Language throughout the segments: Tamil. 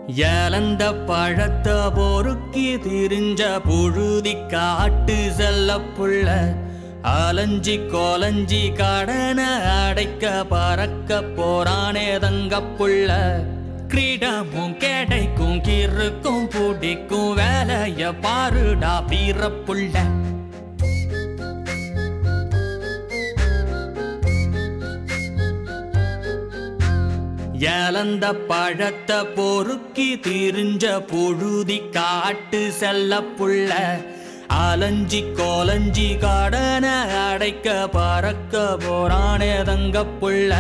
ஏலந்த பழத்தை பொறுக்கி திரிஞ்ச புழுதி காட்டு செல்ல புள்ள அலஞ்சி கோலஞ்சி கடன அடைக்க பறக்க போறானே தங்க புள்ள கிரீடமும் கேடைக்கும் கிறுக்கும் பிடிக்கும் வேலைய பாருடா வீரப்புள்ள ஏலந்த பழத்தை பொறுக்கி திரிஞ்ச புழுதி காட்டு செல்ல புள்ள அலஞ்சி கோலஞ்சி கடன அடைக்க பறக்க போறானே தங்க புள்ள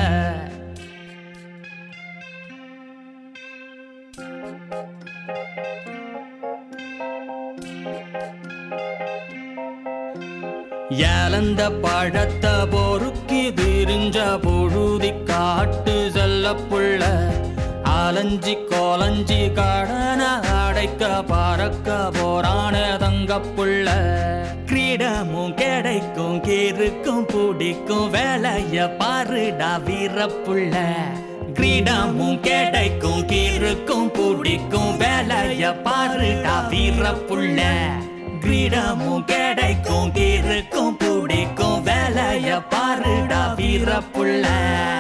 ஏலந்த பழத்தை பொறுக்கி திரிஞ்ச புழுதி காட்டு செல்ல புள்ள அலஞ்சி கோலஞ்சி கடன அடைக்க பறக்க போறான தங்க புள்ள கிரீடமும் கிடைக்கும் கீருக்கும் பிடிக்கும் வேலைய பாருடா வீரப்புள்ள கிரீடமும் கிடைக்கும் கீருக்கும் பிடிக்கும் வேலைய பாருடா வீரப்புள்ள கிரீடமும் கிடைக்கும் கீருக்கும் பிடிக்கும் வேலைய பாருடா வீரப்புள்ள